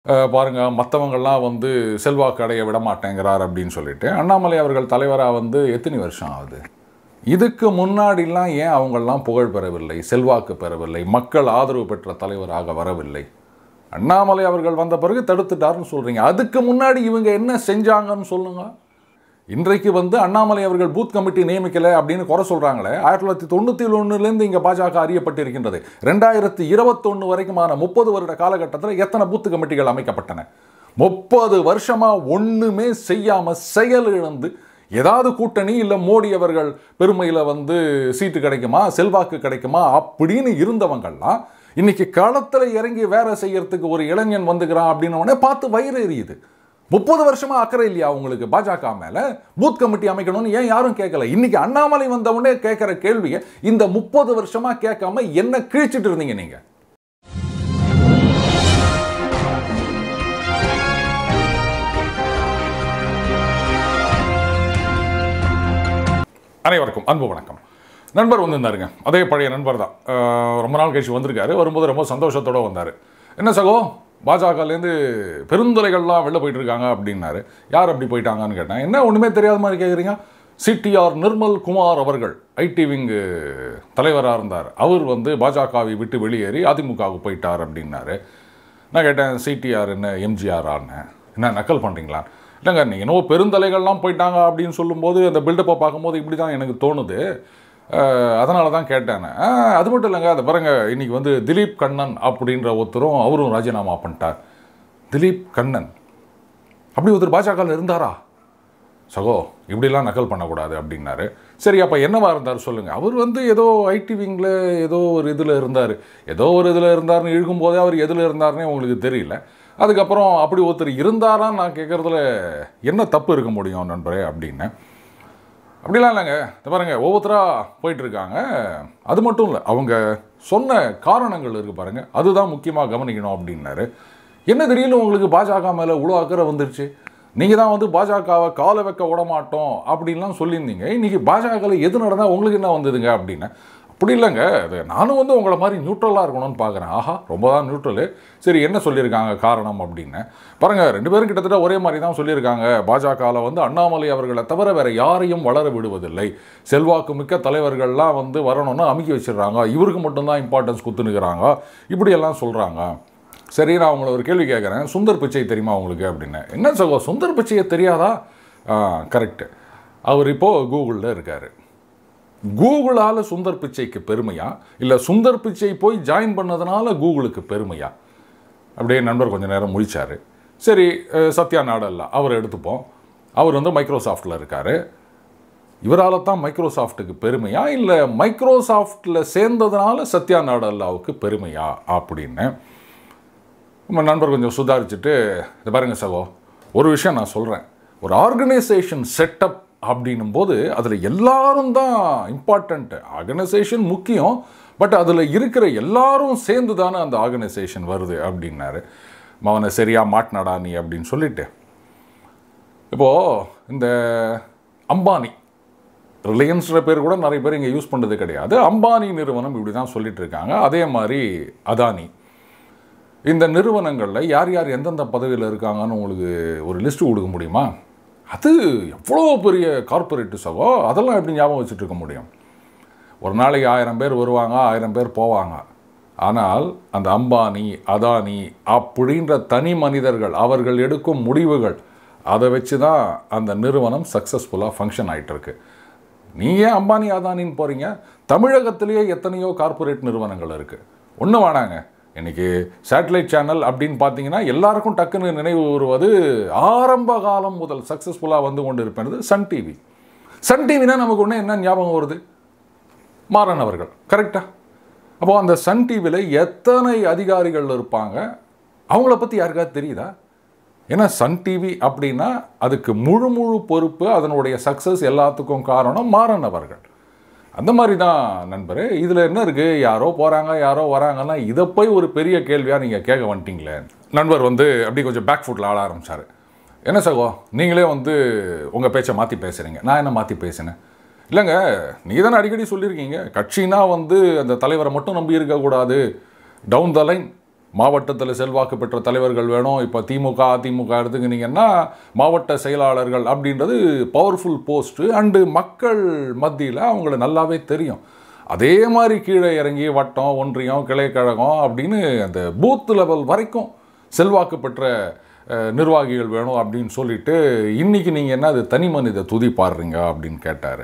அஹ், பாருங்க மற்றவங்கள்லாம் வந்து செல்வாக்கு அடைய விட மாட்டேங்கிறார் அப்படின்னு சொல்லிட்டு அண்ணாமலை அவர்கள் தலைவராக வந்து எத்தனை வருஷம் ஆகுது இதுக்கு முன்னாடிலாம் ஏன் அவங்கெல்லாம் புகழ் பெறவில்லை செல்வாக்கு பெறவில்லை மக்கள் ஆதரவு பெற்ற தலைவராக வரவில்லை அண்ணாமலை அவர்கள் வந்த பிறகு தடுத்துட்டாருன்னு சொல்றீங்க அதுக்கு முன்னாடி இவங்க என்ன செஞ்சாங்கன்னு சொல்லுங்க இன்றைக்கு வந்து அண்ணாமலை அவர்கள் பூத் கமிட்டி நியமிக்கலை அப்படின்னு குறை சொல்றாங்களே ஆயிரத்தி தொள்ளாயிரத்தி தொண்ணூற்றி ஒன்றுலேருந்து இங்கே பாஜக அறியப்பட்டிருக்கின்றது ரெண்டாயிரத்தி இருபத்தொன்று வரைக்குமான முப்பது வருட காலகட்டத்தில் எத்தனை பூத் கமிட்டிகள் அமைக்கப்பட்டன முப்பது வருஷமா ஒண்ணுமே செய்யாம செயல் இழந்து ஏதாவது கூட்டணி இல்லை மோடி அவர்கள் பெருமையில் வந்து சீட்டு கிடைக்குமா செல்வாக்கு கிடைக்குமா அப்படின்னு இருந்தவங்கள்லாம் இன்னைக்கு களத்தில் இறங்கி வேலை செய்யறதுக்கு ஒரு இளைஞன் வந்துக்கிறான் அப்படின்னு உடனே பார்த்து வயிறு எரியுது முப்பது வருஷமா அக்கறை இல்லையா உங்களுக்கு பாஜக மேல பூத் கமிட்டி அமைக்கணும்னு ஏன் யாரும் கேட்கல இன்னைக்கு அண்ணாமலை வந்த உடனே கேட்கிற கேள்வியை இந்த முப்பது வருஷமா கேட்காம என்ன கிழிச்சிட்டு இருந்தீங்க நீங்க அனைவருக்கும் அன்பு வணக்கம் நண்பர் வந்திருந்தாருங்க அதே பழைய நண்பர் தான் அஹ் ரொம்ப நாள் கழிச்சு வந்திருக்காரு வரும்போது ரொம்ப சந்தோஷத்தோட வந்தார் என்ன சகோ பாஜகலேருந்து பெருந்தலைகள்லாம் வெளில போயிட்டு இருக்காங்க அப்படின்னாரு யார் அப்படி போயிட்டாங்கன்னு கேட்டேன் என்ன ஒன்றுமே தெரியாத மாதிரி கேட்குறீங்க சிடிஆர் நிர்மல் குமார் அவர்கள் ஐடி விங்கு தலைவராக இருந்தார் அவர் வந்து பாஜகவை விட்டு வெளியேறி அதிமுகவுக்கு போயிட்டார் அப்படின்னாரு நான் கேட்டேன் சிடிஆர் என்ன எம்ஜிஆரான்னு என்ன நக்கல் பண்ணுறீங்களா இல்லைங்க நீங்கள் என்னவோ பெருந்தலைகள்லாம் போயிட்டாங்க அப்படின்னு சொல்லும்போது அந்த பில்டப்பை பார்க்கும்போது இப்படி தான் எனக்கு தோணுது அதனால தான் கேட்டேன் ஆ, அது மட்டும் இல்லைங்க அதை பாருங்க இன்னைக்கு வந்து திலீப் கண்ணன் அப்படின்ற ஒருத்தரும் அவரும் ராஜினாமா பண்ணிட்டார் திலீப் கண்ணன் அப்படி ஒருத்தர் பாஜகவில் இருந்தாரா சகோ இப்படிலாம் நக்கல் பண்ணக்கூடாது அப்படின்னாரு சரி அப்போ என்னவா இருந்தார் சொல்லுங்கள் அவர் வந்து ஏதோ ஐடி விங்கில் ஏதோ ஒரு இதில் இருந்தார் ஏதோ ஒரு இதில் இருந்தார்னு இழுக்கும்போதே அவர் எதில் இருந்தார்னே உங்களுக்கு தெரியல அதுக்கப்புறம் அப்படி ஒருத்தர் இருந்தாரான்னு நான் கேட்குறதுல என்ன தப்பு இருக்க முடியும் நண்பரே அப்படின்னு அப்படிலாம் இல்லைங்க இந்த பாருங்க ஒவ்வொருத்தராக போயிட்டு இருக்காங்க அது மட்டும் இல்லை அவங்க சொன்ன காரணங்கள் இருக்கு பாருங்க அதுதான் முக்கியமாக கவனிக்கணும் அப்படின்னாரு என்ன திடீர்னு உங்களுக்கு பாஜக மேலே இவ்வளோ அக்கறை வந்துருச்சு நீங்கள் தான் வந்து பாஜகவை காலை வைக்க விட மாட்டோம் அப்படின்லாம் சொல்லியிருந்தீங்க இன்னைக்கு பாஜகவில் எது நடந்தால் உங்களுக்கு என்ன வந்ததுங்க அப்படின்னு அப்படி இல்லைங்க அது நானும் வந்து உங்களை மாதிரி நியூட்ரலாக இருக்கணும்னு பார்க்குறேன் ஆஹா ரொம்ப தான் நியூட்ரலு சரி என்ன சொல்லியிருக்காங்க காரணம் அப்படின்னு பாருங்க ரெண்டு பேரும் கிட்டத்தட்ட ஒரே மாதிரி தான் சொல்லியிருக்காங்க பாஜகவில் வந்து அண்ணாமலை அவர்களை தவிர வேற யாரையும் வளர விடுவதில்லை செல்வாக்கு மிக்க தலைவர்கள்லாம் வந்து வரணும்னு அமுக்கி வச்சிடுறாங்க இவருக்கு மட்டும்தான் இம்பார்ட்டன்ஸ் குத்துனுக்குறாங்க இப்படியெல்லாம் சொல்கிறாங்க சரி நான் உங்களை ஒரு கேள்வி கேட்குறேன் சுந்தர் பிச்சை தெரியுமா உங்களுக்கு அப்படின்னு என்ன சகோ சுந்தர் பிச்சையை தெரியாதா கரெக்டு அவர் இப்போது கூகுளில் இருக்கார் கூகுளால் சுந்தர் பிச்சைக்கு பெருமையா இல்லை சுந்தர் பிச்சை போய் ஜாயின் பண்ணதுனால கூகுளுக்கு பெருமையா அப்படியே நண்பர் கொஞ்சம் நேரம் முழிச்சார் சரி அஹ், சத்யா நாடல்லா அவர் எடுத்துப்போம் அவர் வந்து மைக்ரோசாஃப்டில் இருக்கார் இவரால் தான் மைக்ரோசாஃப்ட்டுக்கு பெருமையா இல்லை மைக்ரோசாஃப்டில் சேர்ந்ததுனால சத்யா நாடல்லாவுக்கு பெருமையா அப்படின்னு நம்ம நண்பர் கொஞ்சம் சுதாரிச்சுட்டு இது பாருங்க சகோ ஒரு விஷயம் நான் சொல்கிறேன் ஒரு ஆர்கனைசேஷன் செட்டப் அப்படின்னும் போது அதில் எல்லாரும் தான் இம்பார்ட்டண்ட்டு ஆர்கனைசேஷன் முக்கியம் பட் அதில் இருக்கிற எல்லாரும் சேர்ந்து தானே அந்த ஆர்கனைசேஷன் வருது அப்படின்னாரு அவனை சரியா மாட்டினாடா நீ அப்படின்னு சொல்லிட்டு இப்போது இந்த அம்பானி ரிலையன்ஸ்ன்ற பேர் கூட நிறைய பேர் இங்கே யூஸ் பண்ணுறது கிடையாது அம்பானி நிறுவனம் இப்படி தான் சொல்லிட்டு இருக்காங்க அதே மாதிரி அதானி இந்த நிறுவனங்களில் யார் யார் எந்தெந்த பதவியில் இருக்காங்கன்னு உங்களுக்கு ஒரு லிஸ்ட்டு கொடுக்க முடியுமா அது எவ்வளோ பெரிய கார்ப்பரேட் சகோ அதெல்லாம் எப்படி ஞாபகம் வச்சுட்டு இருக்க முடியும் ஒரு நாளைக்கு ஆயிரம் பேர் வருவாங்க ஆயிரம் பேர் போவாங்க ஆனால் அந்த அம்பானி அதானி அப்படின்ற தனி மனிதர்கள் அவர்கள் எடுக்கும் முடிவுகள் அதை வச்சு தான் அந்த நிறுவனம் சக்ஸஸ்ஃபுல்லாக ஃபங்க்ஷன் ஆகிட்டு இருக்கு நீ ஏன் அம்பானி அதானின்னு போகிறீங்க தமிழகத்திலேயே எத்தனையோ கார்ப்பரேட் நிறுவனங்கள் இருக்குது ஒன்றும் வேணாங்க இன்னைக்கு சேட்டலைட் சேனல் அப்படின்னு பார்த்தீங்கன்னா எல்லாருக்கும் டக்குன்னு நினைவு வருவது ஆரம்ப காலம் முதல் சக்ஸஸ்ஃபுல்லாக வந்து கொண்டு இருப்பது சன் டிவி சன் டிவினா நமக்கு ஒன்று என்ன ஞாபகம் வருது மாறன் அவர்கள் கரெக்டா அப்போ அந்த சன் டிவியில் எத்தனை அதிகாரிகள் இருப்பாங்க அவங்கள பற்றி யாருக்காவது தெரியுதா ஏன்னா சன் டிவி அப்படின்னா அதுக்கு முழு முழு பொறுப்பு அதனுடைய சக்ஸஸ் எல்லாத்துக்கும் காரணம் மாறன் அவர்கள் அந்த மாதிரி தான் நண்பரே இதில் என்ன இருக்குது யாரோ போகிறாங்க யாரோ வராங்கன்னா இதை போய் ஒரு பெரிய கேள்வியாக நீங்கள் கேட்க வந்துட்டீங்களே நண்பர் வந்து அப்படி கொஞ்சம் பேக் ஃபுட்டில் ஆட ஆரம்பிச்சார் என்ன சகோ நீங்களே வந்து உங்கள் பேச்சை மாற்றி பேசுகிறீங்க நான் என்ன மாற்றி பேசினேன் இல்லைங்க நீங்கள் தானே அடிக்கடி சொல்லியிருக்கீங்க கட்சினா வந்து அந்த தலைவரை மட்டும் நம்பி இருக்கக்கூடாது டவுன் த லைன் மாவட்டத்தில் செல்வாக்கு பெற்ற தலைவர்கள் வேணும் இப்போ திமுக அதிமுக எடுத்துக்கினீங்கன்னா மாவட்ட செயலாளர்கள் அப்படின்றது பவர்ஃபுல் போஸ்ட்டு அண்டு மக்கள் மத்தியில் அவங்கள நல்லாவே தெரியும் அதே மாதிரி கீழே இறங்கி வட்டம் ஒன்றியம் கிளைக்கழகம் அப்படின்னு அந்த பூத் லெவல் வரைக்கும் செல்வாக்கு பெற்ற அஹ், நிர்வாகிகள் வேணும் அப்படின்னு சொல்லிட்டு இன்னைக்கு நீங்கள் என்ன அது தனி மனித துதி பாடுறீங்க அப்படின்னு கேட்டார்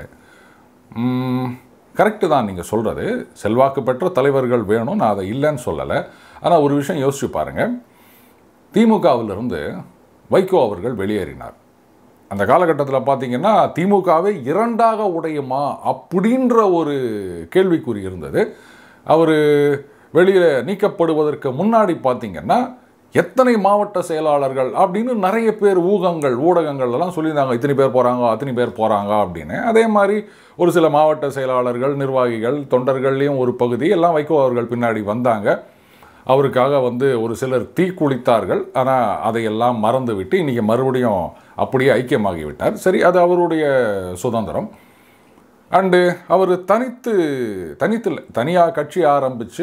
கரெக்டு தான் நீங்கள் சொல்கிறது செல்வாக்கு பெற்ற தலைவர்கள் வேணும் நான் அதை இல்லைன்னு சொல்லலை ஆனால் ஒரு விஷயம் யோசிச்சு பாருங்கள் திமுகவிலிருந்து வைகோ அவர்கள் வெளியேறினார் அந்த காலகட்டத்தில் பார்த்தீங்கன்னா திமுகவே இரண்டாக உடையுமா அப்படின்ற ஒரு கேள்விக்குறி இருந்தது அவர் வெளியில் நீக்கப்படுவதற்கு முன்னாடி பார்த்தீங்கன்னா எத்தனை மாவட்ட செயலாளர்கள் அப்படின்னு நிறைய பேர் ஊகங்கள் ஊடகங்கள் எல்லாம் சொல்லியிருந்தாங்க இத்தனை பேர் போகிறாங்க அத்தனை பேர் போகிறாங்க அப்படின்னு அதே மாதிரி ஒரு சில மாவட்ட செயலாளர்கள் நிர்வாகிகள் தொண்டர்கள்லேயும் ஒரு பகுதி எல்லாம் வைகோ அவர்கள் பின்னாடி வந்தாங்க அவருக்காக வந்து ஒரு சிலர் தீ குளித்தார்கள் ஆனால் அதையெல்லாம் மறந்துவிட்டு இன்றைக்கி மறுபடியும் அப்படியே ஐக்கியமாகி விட்டார் சரி அது அவருடைய சுதந்திரம் அண்டு அவர் தனித்து தனித்து இல்லை தனியாக கட்சி ஆரம்பித்து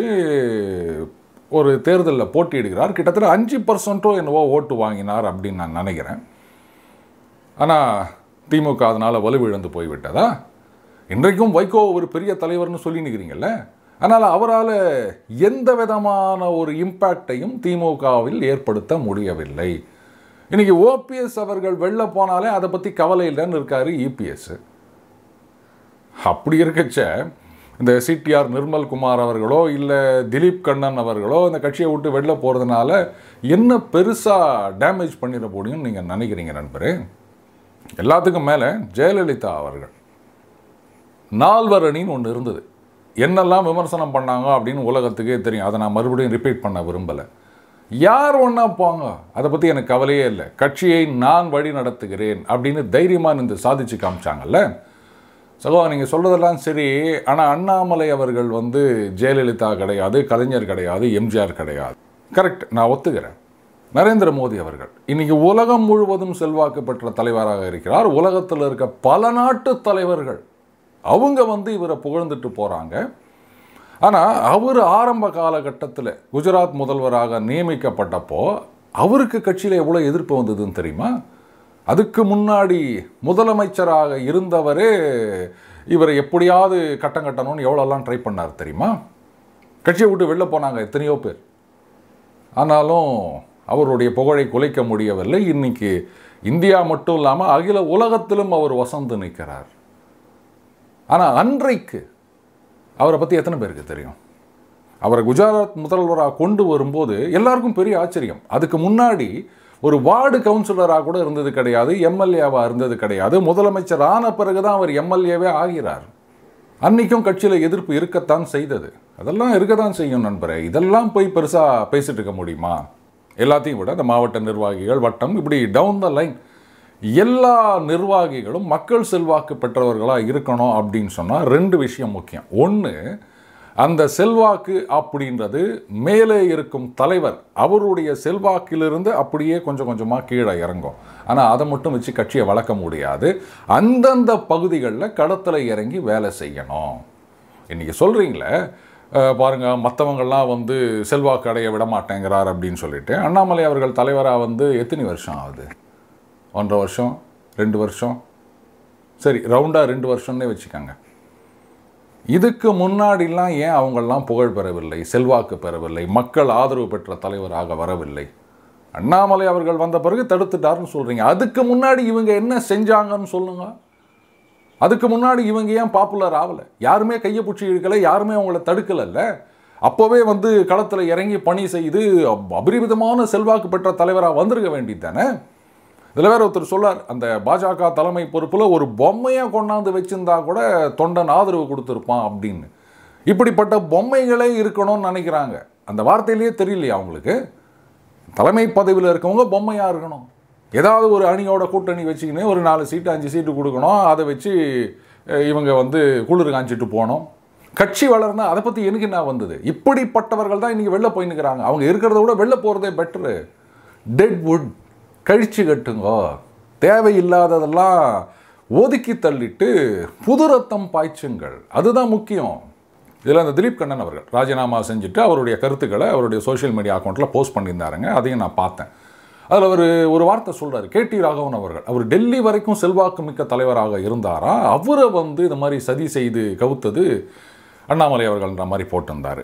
ஒரு தேர்தலில் போட்டியிடுகிறார் கிட்டத்தட்ட அஞ்சு பர்சன்ட்டோ என்னவோ ஓட்டு வாங்கினார் அப்படின்னு நான் நினைக்கிறேன் ஆனால் திமுக அதனால் வலுவிழந்து போய்விட்டதா இன்றைக்கும் வைகோ ஒரு பெரிய தலைவர்னு சொல்லி நிற்கிறீங்கல்ல ஆனால் அவரால் எந்த விதமான ஒரு இம்பேக்டையும் திமுகவில் ஏற்படுத்த முடியவில்லை இன்னைக்கு ஓபிஎஸ் அவர்கள் வெளில போனாலே அதை பற்றி கவலை இல்லைன்னு இருக்காரு இபிஎஸ் அப்படி இருக்கச்ச இந்த சிடிஆர் நிர்மல் குமார் அவர்களோ இல்லை திலீப் கண்ணன் அவர்களோ இந்த கட்சியை விட்டு வெளில போகிறதுனால என்ன பெருசாக டேமேஜ் பண்ணிட முடியும்னு நீங்கள் நினைக்கிறீங்க நண்பரே எல்லாத்துக்கும் மேலே ஜெயலலிதா அவர்கள் நால்வர் அணின்னு ஒன்று இருந்தது என்னெல்லாம் விமர்சனம் பண்ணாங்க அப்படின்னு உலகத்துக்கே தெரியும் அதை நான் மறுபடியும் ரிப்பீட் பண்ண விரும்பலை யார் ஒன்றா போங்க அதை பற்றி எனக்கு கவலையே இல்லை கட்சியை நான் வழி நடத்துகிறேன் அப்படின்னு தைரியமாக நின்று சாதிச்சு காமிச்சாங்கல்ல சகோ நீங்கள் சொல்கிறதெல்லாம் சரி ஆனால் அண்ணாமலை அவர்கள் வந்து ஜெயலலிதா கிடையாது கலைஞர் கிடையாது எம்ஜிஆர் கிடையாது கரெக்ட் நான் ஒத்துக்கிறேன் நரேந்திர மோடி அவர்கள் இன்னைக்கு உலகம் முழுவதும் செல்வாக்கு பெற்ற தலைவராக இருக்கிறார் உலகத்தில் இருக்க பல நாட்டு தலைவர்கள் அவங்க வந்து இவரை புகழ்ந்துட்டு போகிறாங்க ஆனால் அவர் ஆரம்ப காலகட்டத்தில் குஜராத் முதல்வராக நியமிக்கப்பட்டப்போ அவருக்கு கட்சியில் எவ்வளோ எதிர்ப்பு வந்ததுன்னு தெரியுமா அதுக்கு முன்னாடி முதலமைச்சராக இருந்தவரே இவரை எப்படியாவது கட்டம் கட்டணும்னு எவ்வளோலாம் ட்ரை பண்ணார் தெரியுமா கட்சியை விட்டு வெளில போனாங்க எத்தனையோ பேர் ஆனாலும் அவருடைய புகழை குலைக்க முடியவில்லை இன்னைக்கு இந்தியா மட்டும் இல்லாமல் அகில உலகத்திலும் அவர் வசந்து நிற்கிறார் ஆனால் அன்றைக்கு அவரை பற்றி எத்தனை பேருக்கு தெரியும் அவரை குஜராத் முதல்வராக கொண்டு வரும்போது எல்லாருக்கும் பெரிய ஆச்சரியம் அதுக்கு முன்னாடி ஒரு வார்டு கவுன்சிலராக கூட இருந்தது கிடையாது எம்எல்ஏவாக இருந்தது கிடையாது முதலமைச்சர் ஆன பிறகு தான் அவர் எம்எல்ஏவே ஆகிறார் அன்னைக்கும் கட்சியில் எதிர்ப்பு இருக்கத்தான் செய்தது அதெல்லாம் இருக்கத்தான் செய்யும் நண்பரே இதெல்லாம் போய் பெருசாக பேசிட்டு இருக்க முடியுமா எல்லாத்தையும் விட அந்த மாவட்ட நிர்வாகிகள் வட்டம் இப்படி டவுன் த லைன் எல்லா நிர்வாகிகளும் மக்கள் செல்வாக்கு பெற்றவர்களாக இருக்கணும் அப்படின்னு சொன்னால் ரெண்டு விஷயம் முக்கியம் ஒன்று அந்த செல்வாக்கு அப்படின்றது மேலே இருக்கும் தலைவர் அவருடைய செல்வாக்கிலிருந்து அப்படியே கொஞ்சம் கொஞ்சமாக கீழே இறங்கும் ஆனால் அதை மட்டும் வச்சு கட்சியை வளர்க்க முடியாது அந்தந்த பகுதிகளில் களத்தில் இறங்கி வேலை செய்யணும் இன்றைக்கி சொல்கிறீங்களே பாருங்கள் மற்றவங்கள்லாம் வந்து செல்வாக்கு அடைய விட மாட்டேங்கிறார் அப்படின்னு சொல்லிட்டு அண்ணாமலை அவர்கள் தலைவராக வந்து எத்தனை வருஷம் ஆகுது ஒன்றரை வருஷம் ரெண்டு வருஷம் சரி ரவுண்டாக ரெண்டு வருஷம்னே வச்சுக்கோங்க இதுக்கு முன்னாடிலாம் ஏன் அவங்கெல்லாம் புகழ் பெறவில்லை செல்வாக்கு பெறவில்லை மக்கள் ஆதரவு பெற்ற தலைவராக வரவில்லை அண்ணாமலை அவர்கள் வந்த பிறகு தடுத்துட்டாருன்னு சொல்கிறீங்க அதுக்கு முன்னாடி இவங்க என்ன செஞ்சாங்கன்னு சொல்லுங்க அதுக்கு முன்னாடி இவங்க ஏன் பாப்புலர் ஆகலை யாருமே கையை பிடிச்சி இழுக்கலை யாருமே அவங்கள தடுக்கலைல்ல அப்போவே வந்து களத்தில் இறங்கி பணி செய்து அபரிமிதமான செல்வாக்கு பெற்ற தலைவராக வந்திருக்க வேண்டியது தானே இதில் வேற ஒருத்தர் சொல்லார் அந்த பாஜக தலைமை பொறுப்பில் ஒரு பொம்மையை கொண்டாந்து வச்சிருந்தா கூட தொண்டன் ஆதரவு கொடுத்துருப்பான் அப்படின்னு இப்படிப்பட்ட பொம்மைகளே இருக்கணும்னு நினைக்கிறாங்க அந்த வார்த்தையிலேயே தெரியலையா அவங்களுக்கு தலைமை பதவியில் இருக்கவங்க பொம்மையாக இருக்கணும் ஏதாவது ஒரு அணியோட கூட்டணி வச்சுக்கின்னு ஒரு நாலு சீட்டு அஞ்சு சீட்டு கொடுக்கணும் அதை வச்சு இவங்க வந்து குளிர் காஞ்சிட்டு போனோம் கட்சி வளர்னா அதை பற்றி எனக்கு என்ன வந்தது இப்படிப்பட்டவர்கள் தான் இன்றைக்கி வெளில போய் நிற்கிறாங்க அவங்க இருக்கிறத விட வெளில போகிறதே பெட்ரு டெட் வுட் கழிச்சு கட்டுங்கோ தேவையில்லாததெல்லாம் ஒதுக்கி தள்ளிட்டு புது ரத்தம் பாய்ச்சுங்கள் அதுதான் முக்கியம் இதில் அந்த திலீப் கண்ணன் அவர்கள் ராஜினாமா செஞ்சுட்டு அவருடைய கருத்துக்களை அவருடைய சோஷியல் மீடியா அக்கௌண்ட்டில் போஸ்ட் பண்ணியிருந்தாருங்க அதையும் நான் பார்த்தேன் அதில் அவர் ஒரு வார்த்தை சொல்கிறார் கேடி ராகவன் அவர்கள் அவர் டெல்லி வரைக்கும் செல்வாக்கு மிக்க தலைவராக இருந்தாரா அவரை வந்து இந்த மாதிரி சதி செய்து கவுத்தது அண்ணாமலை அவர்கள்ன்ற மாதிரி போட்டிருந்தார்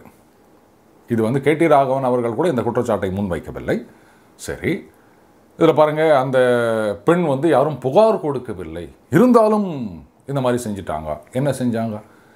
இது வந்து கேடி ராகவன் அவர்கள் கூட இந்த குற்றச்சாட்டை முன்வைக்கவில்லை சரி இதில் பாருங்கள் அந்த பெண் வந்து யாரும் புகார் கொடுக்கவில்லை இருந்தாலும் இந்த மாதிரி செஞ்சிட்டாங்க என்ன செஞ்சாங்க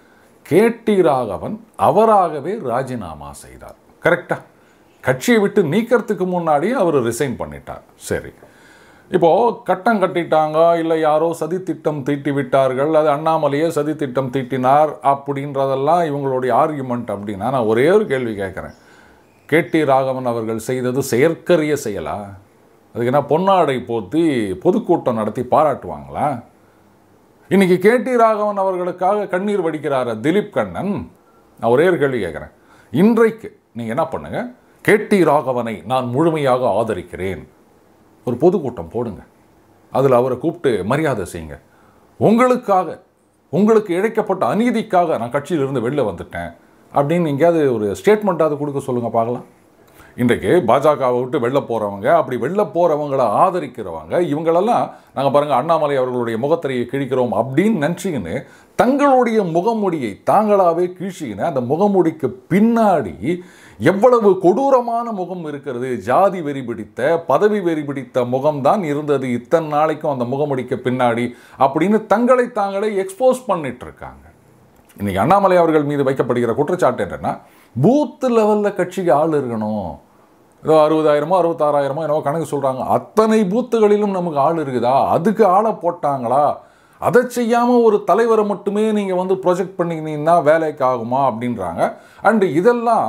கேடி ராகவன் அவராகவே ராஜினாமா செய்தார் கரெக்டா கட்சியை விட்டு நீக்கிறதுக்கு முன்னாடியே அவர் ரிசைன் பண்ணிட்டார் சரி இப்போது கட்டம் கட்டிட்டாங்க இல்லை யாரோ சதி திட்டம் தீட்டி விட்டார்கள் அது அண்ணாமலையே சதி திட்டம் தீட்டினார் அப்படின்றதெல்லாம் இவங்களுடைய ஆர்குமெண்ட் அப்படின்னா நான் ஒரே ஒரு கேள்வி கேட்குறேன் கேடி ராகவன் அவர்கள் செய்தது செயற்கரிய செயலா அதுக்கு என்ன பொன்னாடை போத்தி பொதுக்கூட்டம் நடத்தி பாராட்டுவாங்களா இன்னைக்கு கேடி ராகவன் அவர்களுக்காக கண்ணீர் வடிக்கிறார திலீப் கண்ணன் நான் ஒரே ஒரு கேள்வி கேட்குறேன் இன்றைக்கு நீங்கள் என்ன பண்ணுங்க கேடி ராகவனை நான் முழுமையாக ஆதரிக்கிறேன் ஒரு பொதுக்கூட்டம் போடுங்க அதில் அவரை கூப்பிட்டு மரியாதை செய்யுங்க உங்களுக்காக உங்களுக்கு இழைக்கப்பட்ட அநீதிக்காக நான் கட்சியிலிருந்து வெளில வந்துட்டேன் அப்படின்னு எங்கேயாவது ஒரு ஸ்டேட்மெண்ட்டாவது கொடுக்க சொல்லுங்கள் பார்க்கலாம் இன்றைக்கு பாஜகவை விட்டு வெளில போகிறவங்க அப்படி வெளில போகிறவங்களை ஆதரிக்கிறவங்க இவங்களெல்லாம் நாங்கள் பாருங்கள் அண்ணாமலை அவர்களுடைய முகத்திரையை கிழிக்கிறோம் அப்படின்னு நினச்சிக்கின்னு தங்களுடைய முகமுடியை தாங்களாகவே கீழ்ச்சிக்கின்னு அந்த முகமுடிக்கு பின்னாடி எவ்வளவு கொடூரமான முகம் இருக்கிறது ஜாதி வெறி பிடித்த பதவி வெறி பிடித்த முகம்தான் இருந்தது இத்தனை நாளைக்கும் அந்த முகமுடிக்கு பின்னாடி அப்படின்னு தங்களை தாங்களே எக்ஸ்போஸ் பண்ணிட்டு இருக்காங்க இன்னைக்கு அண்ணாமலை அவர்கள் மீது வைக்கப்படுகிற குற்றச்சாட்டு என்னன்னா பூத் லெவலில் கட்சிக்கு ஆள் இருக்கணும் ஏதோ அறுபதாயிரமோ அறுபத்தாறாயிரமோ என்னவோ கணக்கு சொல்கிறாங்க அத்தனை பூத்துகளிலும் நமக்கு ஆள் இருக்குதா அதுக்கு ஆளை போட்டாங்களா அதை செய்யாமல் ஒரு தலைவரை மட்டுமே நீங்கள் வந்து ப்ரொஜெக்ட் பண்ணிக்கினீங்கன்னா வேலைக்கு ஆகுமா அப்படின்றாங்க அண்டு இதெல்லாம்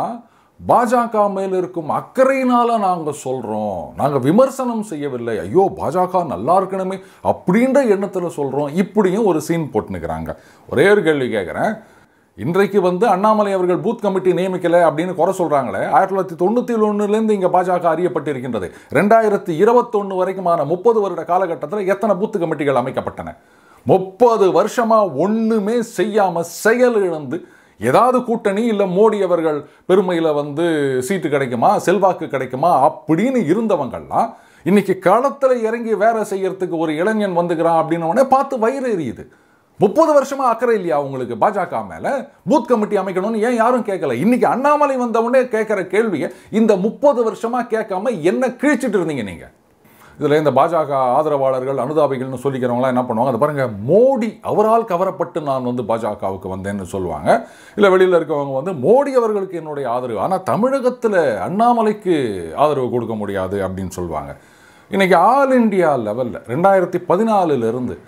பாஜக மேல் இருக்கும் அக்கறையினால நாங்கள் சொல்கிறோம் நாங்கள் விமர்சனம் செய்யவில்லை ஐயோ பாஜக நல்லா இருக்கணுமே அப்படின்ற எண்ணத்தில் சொல்கிறோம் இப்படியும் ஒரு சீன் போட்டுனுக்கிறாங்க ஒரே ஒரு கேள்வி கேட்குறேன் இன்றைக்கு வந்து அண்ணாமலை அவர்கள் பூத் கமிட்டி நியமிக்கலை அப்படின்னு குறை சொல்கிறாங்களே ஆயிரத்தி தொள்ளாயிரத்தி தொண்ணூற்றி ஒன்றுலேருந்து இங்கே பாஜக அறியப்பட்டிருக்கின்றது ரெண்டாயிரத்தி இருபத்தொன்று வரைக்குமான முப்பது வருட காலகட்டத்தில் எத்தனை பூத் கமிட்டிகள் அமைக்கப்பட்டன முப்பது வருஷமாக ஒன்றுமே செய்யாமல் செயல் இழந்து ஏதாவது கூட்டணி இல்லை மோடி அவர்கள் பெருமையில் வந்து சீட்டு கிடைக்குமா செல்வாக்கு கிடைக்குமா அப்படின்னு இருந்தவங்கள்லாம் இன்னைக்கு களத்தில் இறங்கி வேலை செய்யறதுக்கு ஒரு இளைஞன் வந்துக்கிறான் அப்படின்னு உடனே பார்த்து வயிறு எரியுது முப்பது வருஷமா அக்கறை இல்லையா உங்களுக்கு பாஜக மேல பூத் கமிட்டி அமைக்கணும்னு ஏன் யாரும் கேட்கல இன்னைக்கு அண்ணாமலை வந்தவுடனே கேட்கிற கேள்வியை இந்த முப்பது வருஷமா கேட்காம என்ன கிழிச்சிட்டு இருந்தீங்க நீங்க இதில் இந்த பாஜக ஆதரவாளர்கள் அனுதாபிகள்னு சொல்லிக்கிறவங்களாம் என்ன பண்ணுவாங்க அதை பாருங்கள் மோடி அவரால் கவரப்பட்டு நான் வந்து பாஜகவுக்கு வந்தேன்னு சொல்லுவாங்க இல்லை வெளியில் இருக்கவங்க வந்து மோடி அவர்களுக்கு என்னுடைய ஆதரவு ஆனால் தமிழகத்தில் அண்ணாமலைக்கு ஆதரவு கொடுக்க முடியாது அப்படின்னு சொல்லுவாங்க இன்றைக்கி ஆல் இண்டியா லெவலில் ரெண்டாயிரத்தி பதினாலிருந்து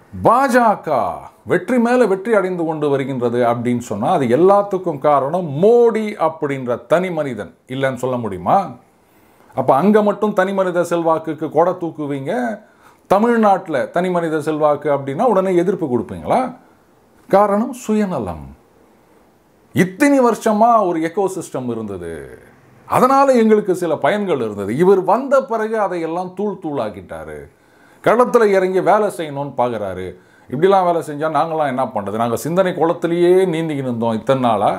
பாஜக வெற்றி மேலே வெற்றி அடைந்து கொண்டு வருகின்றது அப்படின்னு சொன்னால் அது எல்லாத்துக்கும் காரணம் மோடி அப்படின்ற தனி மனிதன் இல்லைன்னு சொல்ல முடியுமா அப்போ அங்கே மட்டும் தனி மனித செல்வாக்குக்கு கொடை தூக்குவீங்க தமிழ்நாட்டில் தனி மனித செல்வாக்கு அப்படின்னா உடனே எதிர்ப்பு கொடுப்பீங்களா காரணம் சுயநலம் இத்தனை வருஷமாக ஒரு எக்கோ சிஸ்டம் இருந்தது அதனால் எங்களுக்கு சில பயன்கள் இருந்தது இவர் வந்த பிறகு அதையெல்லாம் தூள் தூளாக்கிட்டாரு களத்தில் இறங்கி வேலை செய்யணும்னு பார்க்குறாரு இப்படிலாம் வேலை செஞ்சால் நாங்களாம் என்ன பண்ணுறது நாங்கள் சிந்தனை குளத்திலேயே நீந்திக்கிட்டு இருந்தோம் இத்தனை நாளாக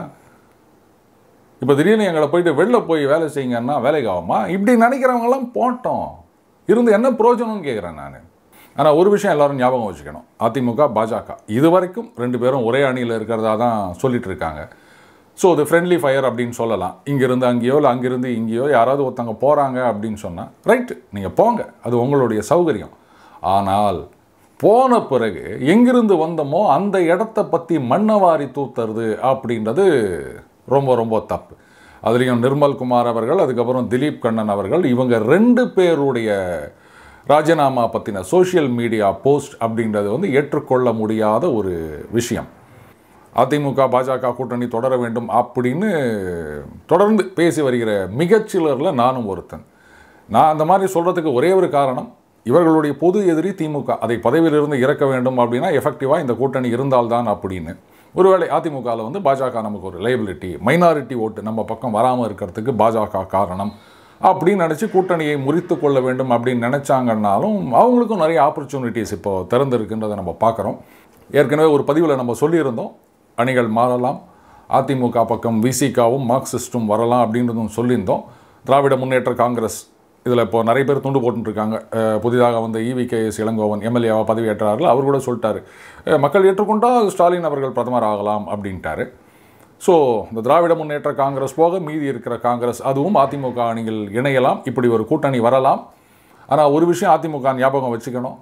இப்போ திடீர்னு எங்களை போயிட்டு வெளில போய் வேலை செய்யுங்கன்னா வேலைக்கு ஆகுமா இப்படி நினைக்கிறவங்களாம் போட்டோம் இருந்து என்ன பிரயோஜனம்னு கேட்குறேன் நான் ஆனால் ஒரு விஷயம் எல்லாரும் ஞாபகம் வச்சுக்கணும் அதிமுக பாஜக இது வரைக்கும் ரெண்டு பேரும் ஒரே அணியில் இருக்கிறதா தான் சொல்லிட்டு இருக்காங்க ஸோ அது ஃப்ரெண்ட்லி ஃபயர் அப்படின்னு சொல்லலாம் இங்கேருந்து அங்கேயோ இல்லை அங்கேருந்து இங்கேயோ யாராவது ஒருத்தவங்க போகிறாங்க அப்படின்னு சொன்னால் ரைட்டு நீங்கள் போங்க அது உங்களுடைய சௌகரியம் ஆனால் போன பிறகு எங்கிருந்து வந்தோமோ அந்த இடத்த பற்றி மண்ணை வாரி தூத்துறது அப்படின்றது ரொம்ப ரொம்ப தப்பு அதுலேயும் நிர்மல்குமார் அவர்கள் அதுக்கப்புறம் திலீப் கண்ணன் அவர்கள் இவங்க ரெண்டு பேருடைய ராஜினாமா பற்றின சோஷியல் மீடியா போஸ்ட் அப்படின்றது வந்து ஏற்றுக்கொள்ள முடியாத ஒரு விஷயம் அதிமுக பாஜக கூட்டணி தொடர வேண்டும் அப்படின்னு தொடர்ந்து பேசி வருகிற மிகச்சிலரில் நானும் ஒருத்தன் நான் அந்த மாதிரி சொல்கிறதுக்கு ஒரே ஒரு காரணம் இவர்களுடைய பொது எதிரி திமுக அதை பதவியிலிருந்து இறக்க வேண்டும் அப்படின்னா எஃபெக்டிவாக இந்த கூட்டணி இருந்தால்தான் அப்படின்னு ஒருவேளை அதிமுகவில் வந்து பாஜக நமக்கு ஒரு லைபிலிட்டி மைனாரிட்டி ஓட்டு நம்ம பக்கம் வராமல் இருக்கிறதுக்கு பாஜக காரணம் அப்படின்னு நினச்சி கூட்டணியை முறித்து கொள்ள வேண்டும் அப்படின்னு நினச்சாங்கன்னாலும் அவங்களுக்கும் நிறைய ஆப்பர்ச்சுனிட்டிஸ் இப்போ திறந்திருக்குன்றதை நம்ம பார்க்குறோம் ஏற்கனவே ஒரு பதிவில் நம்ம சொல்லியிருந்தோம் அணிகள் மாறலாம் அதிமுக பக்கம் விசிகாவும் மார்க்சிஸ்டும் வரலாம் அப்படின்றதும் சொல்லியிருந்தோம் திராவிட முன்னேற்ற காங்கிரஸ் இதில் இப்போ நிறைய பேர் துண்டு போட்டுருக்காங்க அஹ் புதிதாக வந்த இவி கே எஸ் இளங்கோவன் எம்எல்ஏவாக பதவியேற்றார்கள் அவர் கூட சொல்லிட்டாரு அஹ் மக்கள் ஏற்றுக்கொண்டால் ஸ்டாலின் அவர்கள் பிரதமர் ஆகலாம் அப்படின்ட்டாரு ஸோ இந்த திராவிட முன்னேற்ற காங்கிரஸ் போக மீதி இருக்கிற காங்கிரஸ் அதுவும் அதிமுக அணிகள் இணையலாம் இப்படி ஒரு கூட்டணி வரலாம் ஆனால் ஒரு விஷயம் அதிமுக ஞாபகம் வச்சுக்கணும்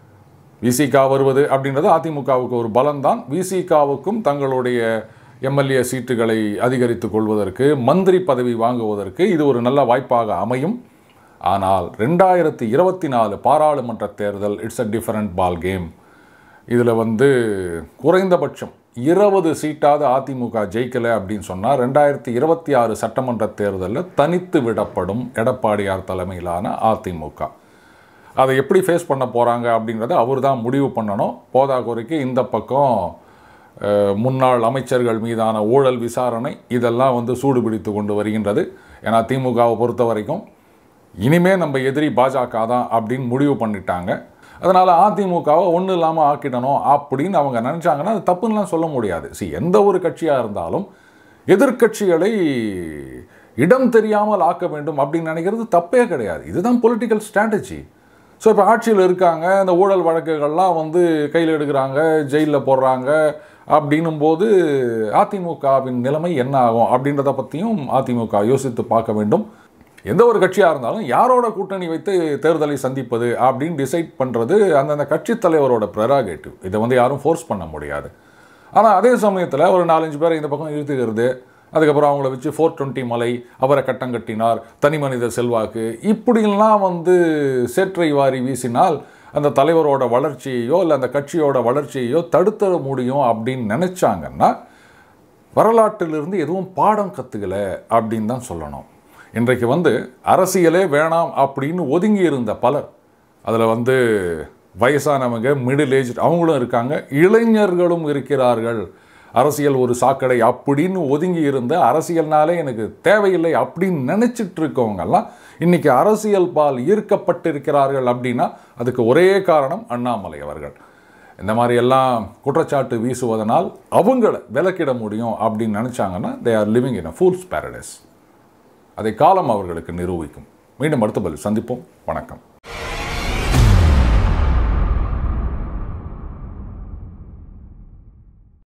விசிகா வருவது அப்படின்றது அதிமுகவுக்கு ஒரு பலம்தான் விசிகாவுக்கும் தங்களுடைய எம்எல்ஏ சீட்டுகளை அதிகரித்துக் கொள்வதற்கு மந்திரி பதவி வாங்குவதற்கு இது ஒரு நல்ல வாய்ப்பாக அமையும் ஆனால் ரெண்டாயிரத்தி இருபத்தி நாலு பாராளுமன்ற தேர்தல் it's a different ball game இதில் வந்து குறைந்தபட்சம் இருபது சீட்டாவது அதிமுக ஜெயிக்கலை அப்படின்னு சொன்னால் ரெண்டாயிரத்தி இருபத்தி ஆறு சட்டமன்ற தேர்தலில் தனித்து விடப்படும் எடப்பாடியார் தலைமையிலான அதிமுக அதை எப்படி ஃபேஸ் பண்ண போகிறாங்க அப்படின்றத அவர் தான் முடிவு பண்ணணும் போதாக்குறைக்கு இந்த பக்கம் அஹ், முன்னாள் அமைச்சர்கள் மீதான ஊழல் விசாரணை இதெல்லாம் வந்து சூடு பிடித்து கொண்டு வருகின்றது ஏன்னா திமுகவை பொறுத்த வரைக்கும் இனிமே நம்ம எதிரி பாஜக தான் அப்படின்னு முடிவு பண்ணிட்டாங்க அதனால் அதிமுகவை ஒன்றும் இல்லாமல் ஆக்கிடணும் அப்படின்னு அவங்க நினச்சாங்கன்னா அது தப்புன்னெலாம் சொல்ல முடியாது சி எந்த ஒரு கட்சியாக இருந்தாலும் எதிர்க்கட்சிகளை இடம் தெரியாமல் ஆக்க வேண்டும் அப்படின்னு நினைக்கிறது தப்பே கிடையாது இதுதான் பொலிட்டிக்கல் ஸ்ட்ராட்டஜி ஸோ இப்போ ஆட்சியில் இருக்காங்க இந்த ஊழல் வழக்குகள்லாம் வந்து கையில் எடுக்கிறாங்க ஜெயிலில் போடுறாங்க அப்படின்னும் போது அதிமுகவின் நிலைமை என்ன ஆகும் அப்படின்றத பற்றியும் அதிமுக யோசித்து பார்க்க வேண்டும் எந்த ஒரு கட்சியாக இருந்தாலும் யாரோட கூட்டணி வைத்து தேர்தலை சந்திப்பது அப்படின்னு டிசைட் பண்ணுறது அந்தந்த கட்சித் தலைவரோட ப்ரெராகேட்டிவ் இதை வந்து யாரும் ஃபோர்ஸ் பண்ண முடியாது ஆனால் அதே சமயத்தில் ஒரு நாலஞ்சு பேரை இந்த பக்கம் இழுத்துக்கிறது அதுக்கப்புறம் அவங்கள வச்சு ஃபோர் டுவெண்ட்டி மலை அவரை கட்டம் கட்டினார் தனி மனித செல்வாக்கு இப்படிலாம் வந்து சேற்றை வாரி வீசினால் அந்த தலைவரோட வளர்ச்சியையோ இல்லை அந்த கட்சியோட வளர்ச்சியையோ தடுத்த முடியும் அப்படின்னு நினச்சாங்கன்னா வரலாற்றிலிருந்து எதுவும் பாடம் கற்றுக்கல அப்படின்னு தான் சொல்லணும் இன்றைக்கு வந்து அரசியலே வேணாம் அப்படின்னு ஒதுங்கி இருந்த பலர் அதில் வந்து வயசானவங்க மிடில் ஏஜ் அவங்களும் இருக்காங்க இளைஞர்களும் இருக்கிறார்கள் அரசியல் ஒரு சாக்கடை அப்படின்னு ஒதுங்கி இருந்த அரசியல்னாலே எனக்கு தேவையில்லை அப்படின்னு நினச்சிட்டு இருக்கவங்கெல்லாம் இன்னைக்கு அரசியல் பால் ஈர்க்கப்பட்டிருக்கிறார்கள் அப்படின்னா அதுக்கு ஒரே காரணம் அண்ணாமலை அவர்கள் இந்த மாதிரி எல்லாம் குற்றச்சாட்டு வீசுவதனால் அவங்கள விலக்கிட முடியும் அப்படின்னு நினச்சாங்கன்னா they are living in a fool's paradise அதை காலம் அவர்களுக்கு நிரூபிக்கும் மீண்டும் அடுத்த பதில் சந்திப்போம் வணக்கம்